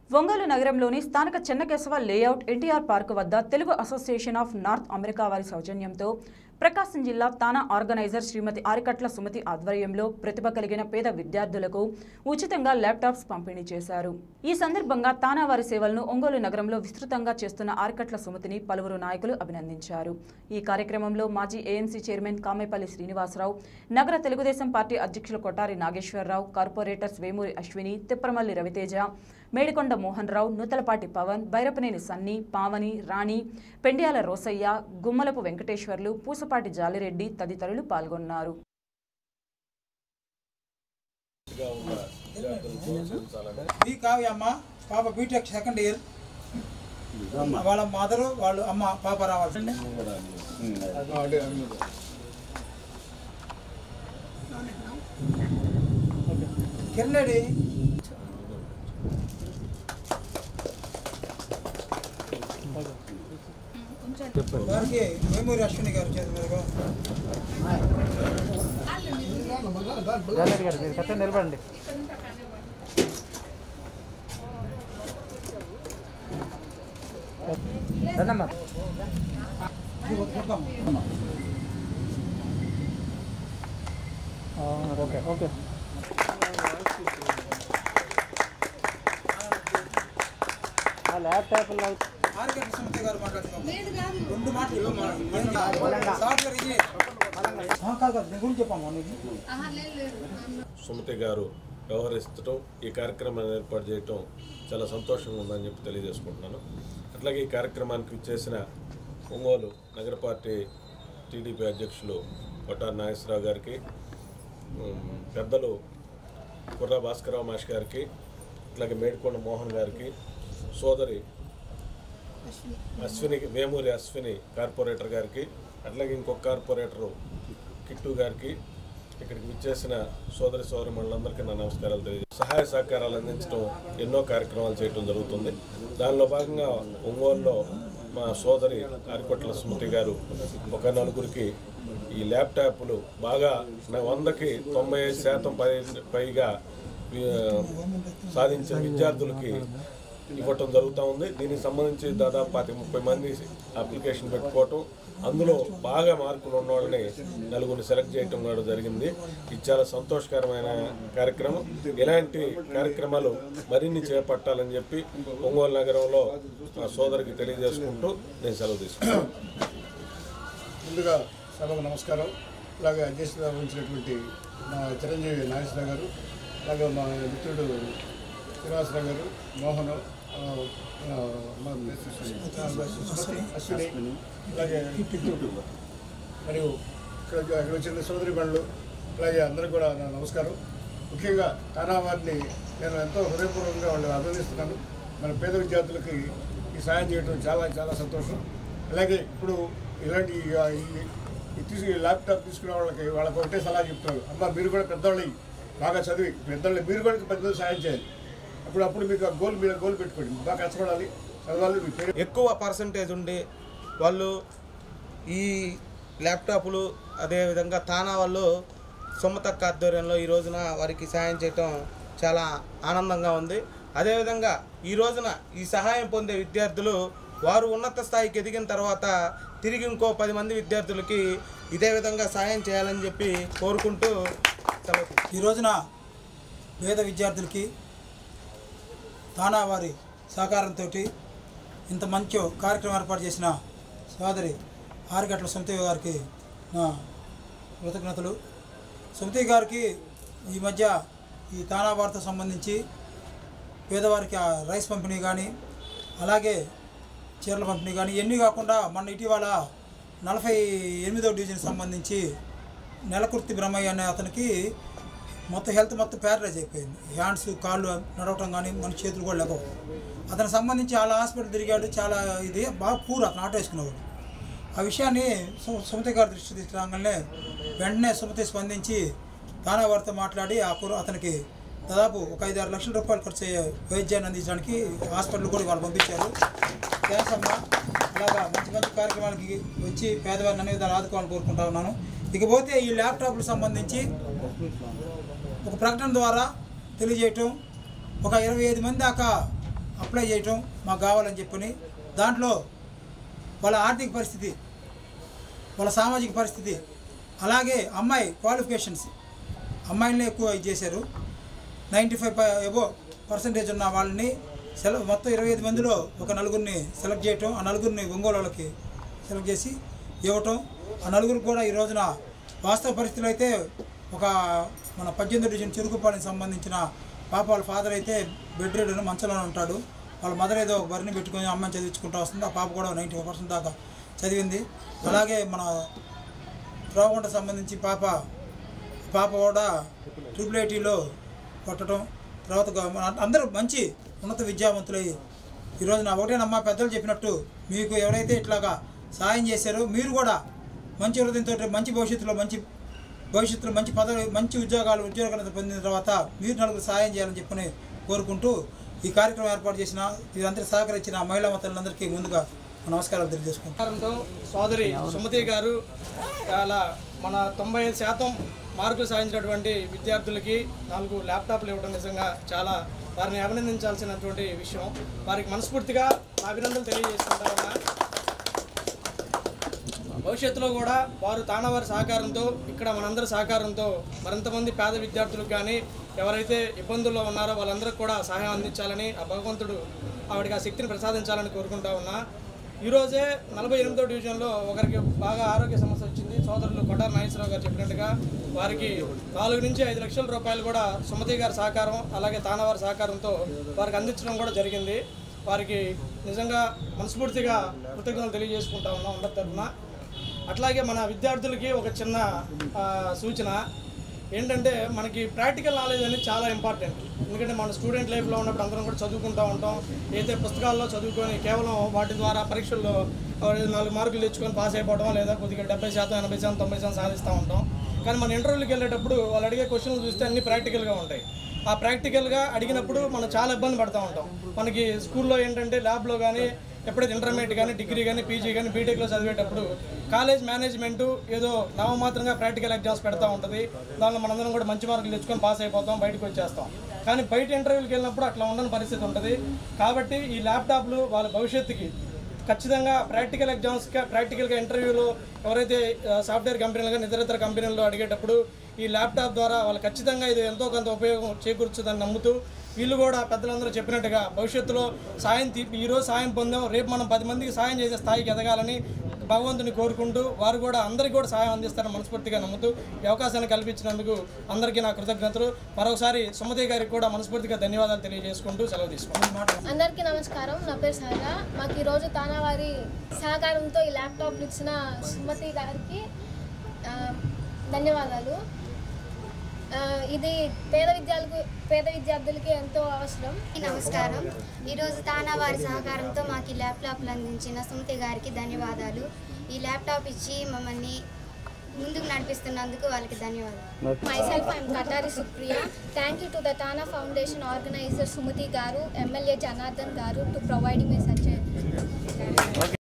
ఒంగోలు నగరంలోని స్థానిక Chennakesava layout NTR park వద్ద Telugu Association of North America వారి సౌజన్యంతో ప్రకాశం జిల్లా తానా ఆర్గనైజర్ శ్రీమతి ఆరికట్ల సుమతి ఆధ్వర్యంలో ప్రతిభ కలిగిన పేద విద్యార్థులకు ఉచితంగా ల్యాప్టాప్స్ పంపిణీ చేశారు ఈ సందర్భంగా తానా వారి సేవలను ఒంగోలు నగరంలో విస్తృతంగా చేస్తున్న ఆరికట్ల సుమతిని పలువురు నాయకులు అభినందించారు ఈ కార్యక్రమంలో మాజీ ఏఎంసీ చైర్మన్ కామేపల్లి శ్రీనివాసరావు నగర తెలుగుదేశం పార్టీ అధ్యక్షులు కొట్టారి నాగేశ్వరరావు కార్పొరేటర్స్ వేమూరి అశ్విని తిప్పరమల్లి రవితేజ మేడికొండ మోహన్ రావు నూతలపాటి పవన్ బైరపనేని సన్ని పావని రాణి పెండ్యాల రోసయ్య గుమ్మలపు వెంకటేశ్వర్లు పూసపాటి జాలిరెడ్డి తదితరులు పాల్గొన్నారు ఈ కావ్య అమ్మ పాప బీటెక్ సెకండ్ ఇయర్ వాళ్ళ మదరు వాళ్ళు అమ్మ పాప రావాల్సింది కిరణ్రెడ్డి వారికి వేమూరి అశ్విని గారు చేతి మీదుగా జాలెడ్ గారు మీరు కట్ట నిలబడండి రండమ్మా చూద్దాం. Okay okay laptop RK Krishnamurthy garu మాట్లాడుతున్నాం రెండు మాటలు సార్ గారు ఇది ఆ, కాదు కాదు నేను గురించి చెప్పాము నీకు సుమతి గారు వ్యవహరిస్తడం ఈ కార్యక్రమాన్ని ఏర్పాటు చేయటం చాలా సంతోషంగా ఉందని చెప్పి తెలియజేసుకుంటున్నాను అట్లాగే ఈ కార్యక్రమానికి చేసిన ఒంగోలు నగర పార్టీ టీడీపీ అధ్యక్షులు కొట్టారి నాగేశ్వరరావు గారికి ఉమ్, పెద్దలు కుర్రా భాస్కరరావు మాష్ గారికి అట్లాగే మేడికొండ మోహన్ గారికి సోదరి అశ్విని వేమూరి అశ్విని కార్పొరేటర్ గారికి అట్లాగే ఇంకొక కార్పొరేటరు కిట్టు గారికి ఇక్కడికి విచ్చేసిన సోదరి సోదరి మండలందరికీ నా నమస్కారాలు తెలియజేస్తాను సహాయ సహకారాలు అందించడం ఎన్నో కార్యక్రమాలు చేయడం జరుగుతుంది దానిలో భాగంగా ఒంగోలులో మా సోదరి ఆరికొట్ల స్మృతి గారు ఒక నలుగురికి ఈ ల్యాప్టాప్లు బాగా నా వందకి తొంభై ఐదు శాతం పై పైగా ఆ, సాధించిన విద్యార్థులకి ఇవ్వటం జరుగుతూ ఉంది దీనికి సంబంధించి దాదాపు పాతి ముప్పై మంది అప్లికేషన్ పెట్టుకోవటం అందులో బాగా మార్కులు ఉన్న వాళ్ళని నలుగురిని సెలెక్ట్ చేయటం కూడా జరిగింది ఇది చాలా సంతోషకరమైన కార్యక్రమం ఇలాంటి కార్యక్రమాలు మరిన్ని చేపట్టాలని చెప్పి ఒంగోలు నగరంలో మా సోదరికి తెలియజేసుకుంటూ నేను సెలవు తీసుకుంటాను ముందుగా సభకు నమస్కారం అలాగే అధ్యక్షత వహించినటువంటి మా చిరంజీవి నాగేశ్వర గారు అలాగే మా మిత్రుడు శ్రీనివాసరావు గారు మోహన్ ఆ, ఆ, మా సుమతి, అశ్విని అలాగే కిట్టు మరియు ఇక్కడ ఇక్కడ వచ్చిన సోదరి బండ్లు అలాగే అందరికీ కూడా నా నమస్కారం ముఖ్యంగా తానా వారిని నేను ఎంతో హృదయపూర్వకంగా వాళ్ళు అభినందిస్తున్నాను మన పేద విద్యార్థులకి ఈ సాయం చేయడం చాలా చాలా సంతోషం అలాగే ఇప్పుడు ఇలాంటి ఈ- ఈ- ఈ తీసుకు ల్యాప్టాప్ తీసుకునే వాళ్ళకి వాళ్ళకి ఒకటే సలహా చెప్తున్నారు అమ్మ మీరు కూడా పెద్దవాళ్ళు బాగా చదివి పెద్దవాళ్ళు మీరు కూడా పెద్దలు సాయం చేయాలి అప్పుడు అప్పుడు మీకు ఆ గోల్ మీరు గోల్ పెట్టుకోండి బాగా కష్టపడాలి చదవాలి మీ పేరు ఎక్కువ పర్సంటేజ్ ఉండి వాళ్ళు ఈ ల్యాప్టాప్లు అదేవిధంగా తానా వాళ్ళు సొమ్మతక్క ఆధ్వర్యంలో ఈ రోజున వారికి సహాయం చేయటం చాలా ఆనందంగా ఉంది అదేవిధంగా ఈ రోజున ఈ సహాయం పొందే విద్యార్థులు వారు ఉన్నత స్థాయికి ఎదిగిన తర్వాత తిరిగి ఇంకో పది మంది విద్యార్థులకి ఇదే విధంగా సహాయం చేయాలని చెప్పి కోరుకుంటూ సెలవు ఈ రోజున పేద విద్యార్థులకి తానా వారి సహకారంతో ఇంత మంచి కార్యక్రమం ఏర్పాటు చేసిన సోదరి ఆరిగట్ల సుమతి గారికి నా కృతజ్ఞతలు సుమతి గారికి ఈ మధ్య ఈ తానా వారితో సంబంధించి పేదవారికి ఆ రైస్ పంపిణీ కానీ అలాగే చీరల పంపిణీ కానీ ఇవన్నీ కాకుండా మొన్న ఇటీవల నలభై ఎనిమిదో డివిజన్ సంబంధించి నెలకుర్తి బ్రహ్మయ్య అనే అతనికి మొత్తం హెల్త్ మొత్తం ప్యారలైజ్ అయిపోయింది హ్యాండ్స్ కాళ్ళు నడవటం కానీ మన చేతులు కూడా లేవు అతనికి సంబంధించి చాలా హాస్పిటల్ తిరిగాడు చాలా ఇది బాగా పూర్ అతను ఆటో వేసుకునేవాడు ఆ విషయాన్ని సు- సుమతి గారి దృష్టి తీసుకురాగానే వెంటనే సుమతి స్పందించి తానా వారితో మాట్లాడి ఆ కుర్ర అతనికి దాదాపు ఒక ఐదు ఆరు లక్షల రూపాయలు ఖర్చు అయ్యే వైద్యాన్ని అందించడానికి హాస్పిటల్ కూడా వాళ్ళు పంపించారు థ్యాంక్స్ అమ్మా అలాగా మంచి మంచి కార్యక్రమాలకి వచ్చి పేదవారిని అనే విధాలు ఆదుకోవాలని కోరుకుంటా ఉన్నాను ఇకపోతే ఈ ల్యాప్టాప్లకు సంబంధించి ఒక ప్రకటన ద్వారా తెలియజేయటం ఒక ఇరవై ఐదు మంది దాకా అప్లై చేయటం మాకు కావాలని చెప్పని దాంట్లో వాళ్ళ ఆర్థిక పరిస్థితి వాళ్ళ సామాజిక పరిస్థితి అలాగే అమ్మాయి క్వాలిఫికేషన్స్ అమ్మాయిలనే ఎక్కువ ఇది చేశారు నైంటీ ఫైవ్ ఎబో పర్సంటేజ్ ఉన్న వాళ్ళని సెలెక్ట్ మొత్తం ఇరవై ఐదు మందిలో ఒక నలుగురిని సెలెక్ట్ చేయటం ఆ నలుగురిని ఒంగోలు వాళ్ళకి సెలెక్ట్ చేసి ఇవ్వటం ఆ నలుగురికి కూడా ఈ రోజున వాస్తవ పరిస్థితులు అయితే ఒక మన పద్దెనిమిది డివిజన్ చెరుకుపాలెం సంబంధించిన పాప వాళ్ళ ఫాదర్ అయితే బెడ్ రెడ్ మంచంలోనే ఉంటాడు వాళ్ళ మదర్ ఏదో ఒక బరిని పెట్టుకొని అమ్మాయిని చదివించుకుంటూ వస్తుంది ఆ పాప కూడా నైంటీ ఫైవ్ పర్సెంట్ దాకా చదివింది అలాగే మన త్రోవగుంట సంబంధించి పాప పాప కూడా ట్రిపుల్ ఐటీలో కొట్టడం తర్వాత గ- మన అందరూ మంచి ఉన్నత విద్యావంతులై ఈరోజు నా ఒకటేనమ్మా పెద్దలు చెప్పినట్టు మీకు ఎవరైతే ఇట్లాగా సాయం చేశారో మీరు కూడా మంచి హృదయంతో మంచి భవిష్యత్తులో మంచి భవిష్యత్తులో మంచి పదవి మంచి ఉద్యోగాలు ఉద్యోగాలు పొందిన తర్వాత మీరు నలుగురు సాయం చేయాలని చెప్పని కోరుకుంటూ ఈ కార్యక్రమం ఏర్పాటు చేసిన ఇదంతా సహకరించిన మహిళా మతలందరికీ ముందుగా నమస్కారాలు తెలియజేసుకుంటాను ఆధారంతో సోదరి సుమతి గారు అలా మన తొంభై ఐదు శాతం మార్కులు సాధించినటువంటి విద్యార్థులకి నాలుగు ల్యాప్టాప్లు ఇవ్వడం నిజంగా చాలా వారిని అభినందించాల్సినటువంటి విషయం వారికి మనస్ఫూర్తిగా అభినందనలు తెలియజేసుకుంటా ఉన్నా భవిష్యత్తులో కూడా వారు తానవారి సహకారంతో ఇక్కడ మనందరి సహకారంతో మరింతమంది పేద విద్యార్థులకు కానీ ఎవరైతే ఇబ్బందుల్లో ఉన్నారో వాళ్ళందరికీ కూడా సహాయం అందించాలని ఆ భగవంతుడు ఆవిడకి ఆ శక్తిని ప్రసాదించాలని కోరుకుంటా ఉన్నా ఈరోజే నలభై ఎనిమిదో డివిజన్లో ఒకరికి బాగా ఆరోగ్య సమస్య వచ్చింది సోదరులు కొట్టారు నాగేశ్వరరావు గారు చెప్పినట్టుగా వారికి నాలుగు నుంచి ఐదు లక్షల రూపాయలు కూడా సుమతి గారి సహకారం అలాగే తానవారి సహకారంతో వారికి అందించడం కూడా జరిగింది వారికి నిజంగా మనస్ఫూర్తిగా కృతజ్ఞతలు తెలియజేసుకుంటా ఉన్నాం అందరి తరఫున అట్లాగే మన విద్యార్థులకి ఒక చిన్న ఆ, సూచన ఏంటంటే మనకి ప్రాక్టికల్ నాలెడ్జ్ అనేది చాలా ఇంపార్టెంట్ ఎందుకంటే మన స్టూడెంట్ లైఫ్లో ఉన్నప్పుడు అందరం కూడా చదువుకుంటూ ఉంటాం అయితే పుస్తకాల్లో చదువుకొని కేవలం వాటి ద్వారా పరీక్షల్లో ఆ, నాలుగు మార్కులు తెచ్చుకొని పాస్ అయిపోవడం లేదా కొద్దిగా డెబ్బై శాతం ఎనభై శాతం తొంభై శాతం సాధిస్తూ ఉంటాం కానీ మన ఇంటర్వ్యూకి వెళ్ళేటప్పుడు వాళ్ళు అడిగే క్వశ్చన్లు చూస్తే అన్ని ప్రాక్టికల్గా ఉంటాయి ఆ ప్రాక్టికల్గా అడిగినప్పుడు మనం చాలా ఇబ్బంది పడుతూ ఉంటాం మనకి స్కూల్లో ఏంటంటే ల్యాబ్లో కానీ ఎప్పుడైతే ఇంటర్మీడియట్ కానీ డిగ్రీ కానీ పీజీ కానీ బీటెక్లో చదివేటప్పుడు కాలేజ్ మేనేజ్మెంట్ ఏదో నామమాత్రంగా ప్రాక్టికల్ ఎగ్జామ్స్ పెడతా ఉంటుంది దానిలో మనందరం కూడా మంచి మార్కులు తెచ్చుకొని పాస్ అయిపోతాం బయటకు వచ్చేస్తాం కానీ బయట ఇంటర్వ్యూకి వెళ్ళినప్పుడు అట్లా ఉండని పరిస్థితి ఉంటుంది కాబట్టి ఈ ల్యాప్టాప్లు వాళ్ళ భవిష్యత్తుకి ఖచ్చితంగా ప్రాక్టికల్ ఎగ్జామ్స్ ప్రాక్టికల్గా ఇంటర్వ్యూలో ఎవరైతే ఆ, సాఫ్ట్వేర్ కంపెనీలు కానీ ఇతర ఇతర కంపెనీల్లో అడిగేటప్పుడు ఈ ల్యాప్టాప్ ద్వారా వాళ్ళు ఖచ్చితంగా ఇది ఎంతో కొంత ఉపయోగం చేకూర్చుదని నమ్ముతూ వీళ్ళు కూడా పెద్దలందరూ చెప్పినట్టుగా భవిష్యత్తులో సాయం తీ ఈరోజు సాయం పొందాం రేపు మనం పది మందికి సాయం చేసే స్థాయికి ఎదగాలని భగవంతుని కోరుకుంటూ వారు కూడా అందరికీ కూడా సాయం అందిస్తారని మనస్ఫూర్తిగా నమ్ముతూ ఈ అవకాశాన్ని కల్పించినందుకు అందరికీ నా కృతజ్ఞతలు మరొకసారి సుమతి గారికి కూడా మనస్ఫూర్తిగా ధన్యవాదాలు తెలియజేసుకుంటూ సెలవు తీసుకుంటాను అందరికీ నమస్కారం నా పేరు సహజ మాకు ఈరోజు తానావారి సహకారంతో ఈ ల్యాప్టాప్లు ఇచ్చిన సుమతి గారికి ఆ, ధన్యవాదాలు ఆ, ఇది పేద విద్యార్థులకు పేద విద్యార్థులకి ఎంతో అవసరం నమస్కారం ఈరోజు తానా వారి సహకారంతో మాకు ఈ ల్యాప్టాప్లు అందించిన సుమతి గారికి ధన్యవాదాలు ఈ ల్యాప్టాప్ ఇచ్చి మమ్మల్ని ముందుకు నడిపిస్తున్నందుకు వాళ్ళకి ధన్యవాదాలు myself i'm katari supriya thank you to the tana foundation organizer sumati garu mla janardhan garu to providing me such a